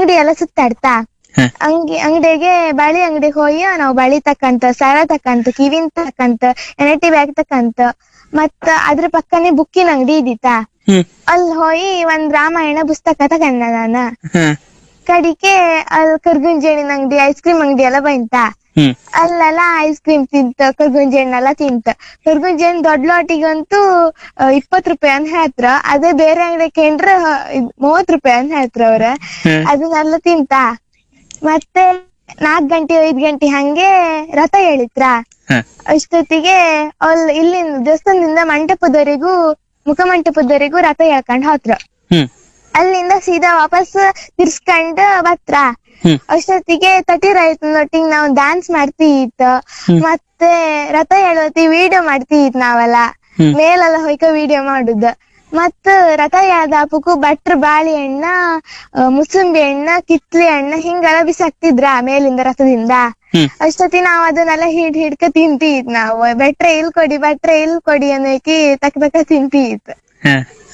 ಅಂಗಡಿ ಎಲ್ಲ ಸುತ್ತಾಡ್ತಾ ಹ. ಅಂಗಿ ಅಂಗಡಿಗೆ ಬಳಿ ಅಂಗಡಿಗೆ ಹೋಗಿ ನಾವು ಬಳಿ ತಕ್ಕಂತ ಸರ ತಕ್ಕಂತ ಕಿವಿನ್ ತಕ್ಕಂತ ಎನಟಿ ಬ್ಯಾಗ್ ತಕ್ಕಂತ ಮತ್ತ ಅದ್ರ ಪಕ್ಕನೆ ಬುಕ್ಕಿನ ಅಂಗಡಿ ಇದ್ದಿತ್ತಾ ಹ್ಮ್ ಅಲ್ಲಿ ಹೋಗಿ ಒಂದ್ ರಾಮಾಯಣ ಪುಸ್ತಕ ತಗಂಡ ನಾನ ಹ ಕಡಿಕೆ ಅಲ್ಲಿ ಕರ್ಗುಂಜೇಣಿನ ಅಂಗಡಿ ಐಸ್ ಕ್ರೀಮ್ ಅಂಗಡಿ ಎಲ್ಲ ಬಂತ ಹ್ಮ್ ಅಲ್ಲೆಲ್ಲ ಐಸ್ ಕ್ರೀಮ್ ತಿಂತ ಕರ್ಗುಂಜೇಣ್ಣೆಲ್ಲ ತಿಂತ ಕರ್ಗುಂಜೇಣ್ ದೊಡ್ಡ ಲೋಟಿಗಂತೂ ಇಪ್ಪತ್ ರೂಪಾಯಿ ಅಂತ ಹೇಳ್ತ್ರ ಅದೇ ಬೇರೆ ಅಂಗಡಿ ಕೇಂದ್ರ ಮೂವತ್ ರೂಪಾಯಿ ಅಂತ ಹೇಳ್ತ್ರ ಅವ್ರ ಹ್ಮ್. ಅದನ್ನೆಲ್ಲ ತಿಂತ ಮತ್ತೆ ನಾಕ್ ಗಂಟೆ ಐದ್ ಗಂಟೆ ಹಂಗೆ ರಥ ಹೇಳಿತ್ರ ಹ ಅಷ್ಟೊತ್ತಿಗೆ ಅಲ್ಲಿ ಇಲ್ಲಿಂದ ದೇವಸ್ಥಾನದಿಂದ ಮಂಟಪದವರೆಗೂ ಮುಖಮಂಟಪದವರೆಗೂ ರಥ ಹೇಳ್ಕೊಂಡ್ ಹೋತ್ರ ಹ್ಮ್ ಅಲ್ಲಿಂದ ಸೀದಾ ವಾಪಸ್ ತಿರ್ಸ್ಕೊಂಡ್ ಬತ್ರ ಹ್ಮ್ ಅಷ್ಟೊತ್ತಿಗೆ ತಟಿ ರೈತನೊಟ್ಟಿಗೆ ನಾವು ಡ್ಯಾನ್ಸ್ ಮಾಡ್ತೀತ್ ಮತ್ತೆ ರಥ ಹೇಳೋತಿ ವಿಡಿಯೋ ಮಾಡ್ತೀತ್ ನಾವೆಲ್ಲ ಹ್ಮ್. ಮೇಲೆಲ್ಲ ಹೊಯ್ಕ ವಿಡಿಯೋ ಮಾಡುದ ಮತ್ತ ರಥ ಯಾವ್ದಾಪಕ್ಕೂ ಭಟ್ರ ಬಾಳಿ ಹಣ್ಣ ಆ, ಮುಸುಂಬಿ ಹಣ್ಣ ಕಿತ್ಲಿ ಹಣ್ಣ ಹಿಂಗೆಲ್ಲ ಬಿಸಾಕ್ತಿದ್ರ ಮೇಲಿಂದ ರಥದಿಂದ ಹ್ಮ್ ಅಷ್ಟೊತ್ತಿ ನಾವ್ ಅದನ್ನೆಲ್ಲ ಹಿಡ್ ಹಿಡ್ಕ ತಿಂತೀತ್ ನಾವು ಭಟ್ರೆ ಇಲ್ ಕೊಡಿ ಭಟ್ರೆ ಇಲ್ ಕೊಡಿ ಅನ್ನೋಕಿ ತಕ್ಕ ತಕ್ಕ ತಿಂತೀತ್ ಹ.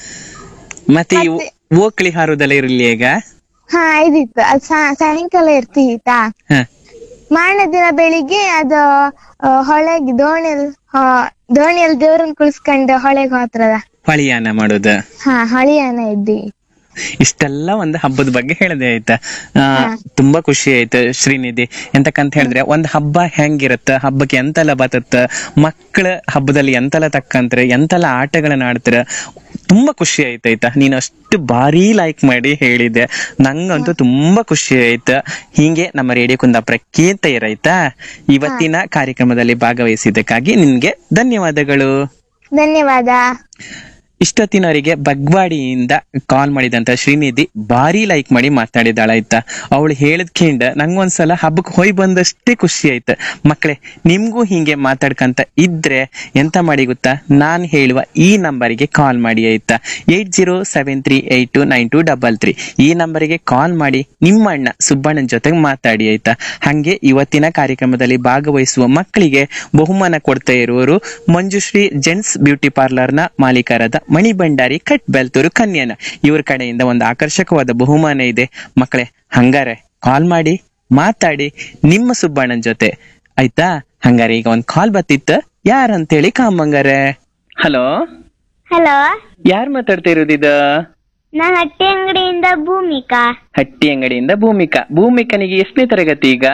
ಮತ್ತೆ ಈ ಓಕಳಿ ಹಾರೋದೆಲ್ಲ ಇರಲಿ ಈಗ ಹಾ ಇದಿತ್ತು ಅದ್ ಸಾ- ಸಾಯಂಕಾಲ ಇರ್ತೀತಾ ಹ ಮಾರನೇ ದಿನ ಬೆಳಿಗ್ಗೆ ಅದು ಆ, ಹೊಳೆಗೆ ದೋಣಿಲ್ ಹಾ- ದೋಣಿಯಲ್ಲಿ ದೇವ್ರನ್ ಕುಳ್ಸ್ಕೊಂಡ್ ಹೊಳೆಗ್ ಹೋತ್ರದ ಪಳಿಯಾನ ಮಾಡೋದು ಹಾ ಹೊಳಿಯನ ಇದ್ದಿ ಇಷ್ಟೆಲ್ಲ ಒಂದು ಹಬ್ಬದ ಬಗ್ಗೆ ಹೇಳಿದೆ ಆಯ್ತಾ ಆ, ತುಂಬಾ ಖುಷಿ ಆಯ್ತು ಶ್ರೀನಿಧಿ ಎಂತಕ್ಕಂತ ಹೇಳಿದ್ರೆ ಒಂದ್ ಹಬ್ಬ ಹೆಂಗಿರತ್ತ ಹಬ್ಬಕ್ಕೆ ಎಂತೆಲ್ಲ ಬತ್ತತ್ತ ಮಕ್ಕಳ ಹಬ್ಬದಲ್ಲಿ ಎಂತೆಲ್ಲ ತಕ್ಕಂತಾರೆ ಎಂತೆಲ್ಲ ಆಟಗಳನ್ನ ಆಡ್ತಾರ ತುಂಬಾ ಖುಷಿ ಆಯ್ತು ಆಯ್ತಾ ನೀನು ಅಷ್ಟು ಭಾರಿ ಲೈಕ್ ಮಾಡಿ ಹೇಳಿದೆ ನಂಗಂತೂ ತುಂಬಾ ಖುಷಿ ಆಯ್ತು ಹಿಂಗೆ ನಮ್ಮ ರೇಡಿಯೋ ಕುಂದಾಪುರ ಕೇಳ್ತಾ ಇವತ್ತಿನ ಕಾರ್ಯಕ್ರಮದಲ್ಲಿ ಭಾಗವಹಿಸಿದ್ದಕ್ಕಾಗಿ ನಿನ್ಗೆ ಧನ್ಯವಾದಗಳು ಧನ್ಯವಾದ ಇಷ್ಟೊತ್ತಿನವರಿಗೆ ಬಗ್ವಾಡಿಯಿಂದ ಕಾಲ್ ಮಾಡಿದಂತ ಶ್ರೀನಿಧಿ ಭಾರಿ ಲೈಕ್ ಮಾಡಿ ಮಾತಾಡಿದಾಳ ಆಯ್ತಾ ಅವಳು ಹೇಳಿದ್ಕಿಂಡ ನಂಗೊಂದ್ಸಲ ಹಬ್ಬಕ್ಕೆ ಹೋಯ್ ಬಂದಷ್ಟೇ ಖುಷಿ ಆಯ್ತು ಮಕ್ಕಳೇ ನಿಮ್ಗೂ ಹಿಂಗೆ ಮಾತಾಡ್ಕಂತ ಇದ್ರೆ ಎಂತ ಮಾಡಿ ಗೊತ್ತಾ ನಾನ್ ಹೇಳುವ ಈ ನಂಬರಿಗೆ ಕಾಲ್ ಮಾಡಿ ಆಯ್ತಾ eight zero seven three eight two nine two double three ಈ ನಂಬರಿಗೆ ಕಾಲ್ ಮಾಡಿ ನಿಮ್ಮ ಅಣ್ಣ ಸುಬ್ಬಣ್ಣನ ಜೊತೆಗೆ ಮಾತಾಡಿ ಆಯ್ತಾ ಹಂಗೆ ಇವತ್ತಿನ ಕಾರ್ಯಕ್ರಮದಲ್ಲಿ ಭಾಗವಹಿಸುವ ಮಕ್ಕಳಿಗೆ ಬಹುಮಾನ ಕೊಡ್ತಾ ಇರುವವರು ಮಂಜುಶ್ರೀ ಜೆಂಟ್ಸ್ ಬ್ಯೂಟಿ ಪಾರ್ಲರ್ನ ಮಾಲೀಕರಾದ ಮಣಿ ಭಂಡಾರಿ ಕಟ್ ಬೆಲ್ತೂರು ಕನ್ಯಾನ ಇವ್ರ ಕಡೆಯಿಂದ ಒಂದು ಆಕರ್ಷಕವಾದ ಬಹುಮಾನ ಇದೆ ಮಕ್ಕಳೇ ಹಂಗಾರೆ ಕಾಲ್ ಮಾಡಿ ಮಾತಾಡಿ ನಿಮ್ಮ ಸುಬ್ಬಣ್ಣನ ಜೊತೆ ಆಯ್ತಾ ಹಂಗಾರೆ ಈಗ ಒಂದ್ ಕಾಲ್ ಬತ್ತಿತ್ತ ಯಾರಂತೇಳಿ ಕಾಮಂಗಾರೆ ಹಲೋ ಹಲೋ ಯಾರ್ ಮಾತಾಡ್ತಾ ಇರೋದಿದ ನಾ ಹಟ್ಟಿ ಅಂಗಡಿಯಿಂದ ಭೂಮಿಕಾ ಹಟ್ಟಿ ಅಂಗಡಿಯಿಂದ ಭೂಮಿಕಾ ಭೂಮಿಕನಿಗೆ ಎಷ್ಟನೇ ತರಗತಿ ಈಗ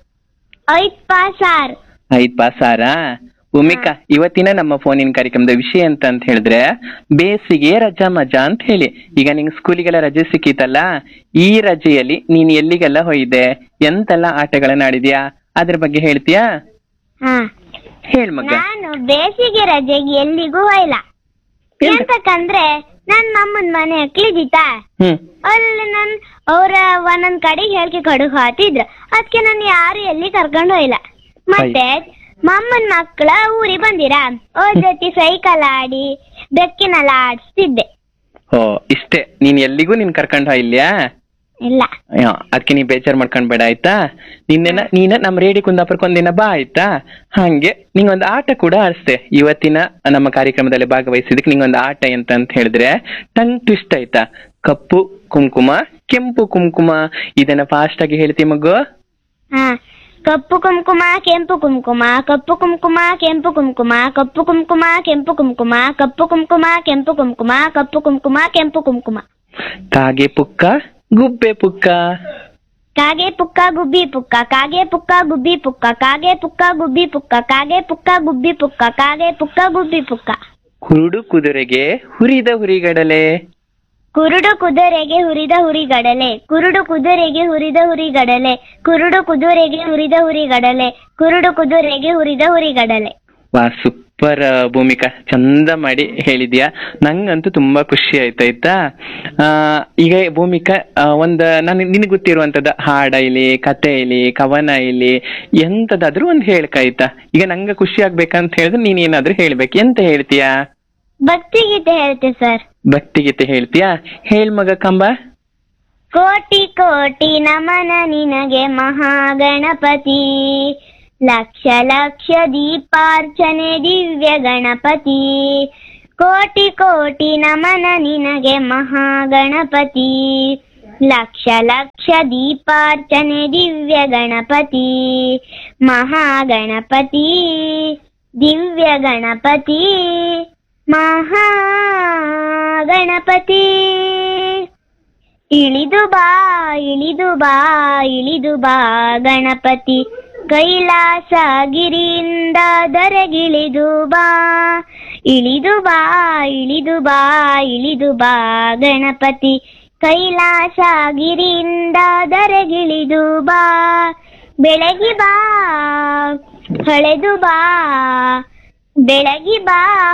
ಐದ್ ಪಾಸಾರ್ ಐದ್ ಪಾಸಾರಾ ಭೂಮಿಕಾ ಇವತ್ತಿನ ನಮ್ಮ ಫೋನಿನ ಕಾರ್ಯಕ್ರಮದ ವಿಷಯ ಅಂತ ಅಂತ ಹೇಳಿದ್ರೆ ಬೇಸಿಗೆ ರಜಾ ಮಜಾ ಅಂತ ಹೇಳಿ ಈಗ ನಿಂಗೆ ಸ್ಕೂಲಿಗೆಲ್ಲ ರಜೆ ಸಿಕ್ಕಿತಲ್ಲ ಈ ರಜೆಯಲ್ಲಿ ನೀನ್ ಎಲ್ಲಿಗೆಲ್ಲ ಹೋಯ್ದೆ ಎಂತೆಲ್ಲ ಆಟಗಳನ್ನ ಆಡಿದ್ಯಾ ಅದ್ರ ಬಗ್ಗೆ ಹೇಳ್ತೀಯಾ ಹಾ ಹೇಳ್ ಮಗ ನಾನು ಬೇಸಿಗೆ ರಜೆಗೆ ಎಲ್ಲಿಗೂ ಹೋಯ್ಲ ಎಂತಕಂದ್ರೆ ನನ್ ನಮ್ಮನ್ ಮನೆ ಹಕ್ಲಿದಿತ್ತಾ ಹ್ಮ್ ಅಲ್ಲಿ ನನ್ ಅವ್ರ ಒಂದೊಂದ್ ಕಡೆಗೆ ಹೇಳಿಕೆ ಕಡು ಹಾತಿದ್ರು ಅದಕ್ಕೆ ನಾನು ಯಾರು ಎಲ್ಲಿ ಕರ್ಕೊಂಡು ಹೋಯ್ಲ ಮತ್ತೆ ಮಮ್ಮನ್ ಮಕ್ಳ ಊರಿಗೆ ಬಂದಿರಾ ಅವ್ರ ಜೊತೆ ಸೈಕಲ್ ಆಡಿ ಬೆಕ್ಕಿನೆಲ್ಲ ಆಡಿಸ್ತಿದ್ದೆ ಓ ಇಷ್ಟೇ ನೀನ್ ಎಲ್ಲಿಗೂ ನೀನ್ ಕರ್ಕೊಂಡ್ ಹೋಯ್ಲ್ಯಾ ಇಲ್ಲ ಅದಕ್ಕೆ ನೀ ಬೇಜಾರ್ ಮಾಡ್ಕೊಂಡ್ಬೇಡ ಆಯ್ತಾ ನಿನ್ನೆನ ನೀನ ನಮ್ ರೇಡಿ ಕುಂದಾಪುರಕ್ಕೆ ಒಂದಿನ ಬಾ ಆಯ್ತಾ ಹಂಗೆ ನಿಂಗೊಂದು ಆಟ ಕೂಡ ಆಡಿಸ್ತೆ ಇವತ್ತಿನ ನಮ್ಮ ಕಾರ್ಯಕ್ರಮದಲ್ಲಿ ಭಾಗವಹಿಸಿದಕ್ಕೆ ನಿಂಗೊಂದು ಆಟ ಎಂತ ಅಂತ ಹೇಳಿದ್ರೆ ಟಂಗ್ ಟ್ವಿಸ್ಟ್ ಆಯ್ತಾ ಕಪ್ಪು ಕುಂಕುಮ ಕೆಂಪು ಕುಂಕುಮ ಇದನ್ನ ಫಾಸ್ಟ್ ಆಗಿ ಹೇಳ್ತಿ ಮಗು ಹಾ ಕಪ್ಪು ಕುಂಕುಮ ಕೆಂಪು ಕುಂಕುಮ ಕಪ್ಪು ಕುಂಕುಮ ಕೆಂಪು ಕುಂಕುಮ ಕಪ್ಪು ಕುಂಕುಮ ಕೆಂಪು ಕುಂಕುಮ ಕಪ್ಪು ಕುಂಕುಮ ಕೆಂಪು ಕುಂಕುಮ ಕಪ್ಪು ಕುಂಕುಮ ಕೆಂಪು ಕುಂಕುಮ ಕಾಗೆ ಪುಕ್ಕ ಗುಬ್ಬೆ ಪುಕ್ಕ ಕಾಗೆ ಪುಕ್ಕ ಗುಬ್ಬಿ ಪುಕ್ಕ ಕಾಗೆ ಪುಕ್ಕ ಗುಬ್ಬಿ ಪುಕ್ಕ ಕಾಗೆ ಪುಕ್ಕ ಗುಬ್ಬಿ ಪುಕ್ಕ ಕಾಗೆ ಪುಕ್ಕ ಗುಬ್ಬಿ ಪುಕ್ಕ ಕಾಗೆ ಪುಕ್ಕ ಗುಬ್ಬಿ ಪುಕ್ಕ ಹುರುಡು ಕುದುರೆಗೆ ಹುರಿದ ಹುರಿಗಡಲೆ ಕುರುಡು ಕುದುರೆಗೆ ಹುರಿದ ಹುರಿಗಡಲೆ ಕುರುಡು ಕುದುರೆಗೆ ಹುರಿದ ಹುರಿಗಡಲೆ ಕುರುಡು ಕುದುರೆಗೆ ಹುರಿದ ಹುರಿಗಡಲೆ ಕುರುಡು ಕುದುರೆಗೆ ಹುರಿದ ಹುರಿಗಡಲೆ ವಾ ಸೂಪರ್ ಭೂಮಿಕಾ ಚಂದ ಮಾಡಿ ಹೇಳಿದ್ಯಾ ನಂಗಂತೂ ತುಂಬಾ ಖುಷಿ ಆಯ್ತು ಆಯ್ತಾ ಆ, ಈಗ ಭೂಮಿಕಾ ಆ, ಒಂದ್ ನಾನು ನಿನಗೆ ಗೊತ್ತಿರುವಂತದ ಹಾಡ ಇಲ್ಲಿ ಕತೆ ಇಲ್ಲಿ ಕವನ ಇಲ್ಲಿ ಎಂತದಾದ್ರೂ ಒಂದ್ ಹೇಳ್ಕ ಆಯ್ತಾ ಈಗ ನಂಗೆ ಖುಷಿ ಆಗ್ಬೇಕಂತ ಹೇಳಿದ್ರೆ ನೀನ್ ಏನಾದ್ರೂ ಹೇಳ್ಬೇಕು ಎಂತ ಹೇಳ್ತೀಯಾ ಭಕ್ತಿಗೀತೆ ಹೇಳ್ತೆ ಸರ್ ಭಕ್ತಿಗೀತೆ ಹೇಳ್ತೀಯಾ ಹೇಳ್ ಮಗ ಕಂಬ ಕೋಟಿ ಕೋಟಿ ನಮನ ನಿನಗೆ ಮಹಾಗಣಪತಿ ಲಕ್ಷ ಲಕ್ಷ ದೀಪಾರ್ಚನೆ ದಿವ್ಯ ಗಣಪತಿ ಕೋಟಿ ಕೋಟಿ ನಮನ ನಿನಗೆ ಮಹಾಗಣಪತಿ ಲಕ್ಷ ಲಕ್ಷ ದೀಪಾರ್ಚನೆ ದಿವ್ಯ ಗಣಪತಿ ಮಹಾಗಣಪತಿ ದಿವ್ಯ ಗಣಪತಿ ಮಹಾಗಣಪತಿ ಇಳಿದು ಬಾ ಇಳಿದು ಬಾ ಇಳಿದು ಬಾ ಗಣಪತಿ ಕೈಲಾಸಗಿರಿಯಿಂದ ದರಗಿಳಿದು ಬಾ ಇಳಿದು ಬಾ ಇಳಿದು ಬಾ ಇಳಿದು ಬಾ ಗಣಪತಿ ಕೈಲಾಸಗಿರಿಯಿಂದ ದರಗಿಳಿದು ಬಾ ಬೆಳಗಿ ಬಾ ಹೊಳೆದು ಬಾ ಬೆಳಗಿ ಬಾ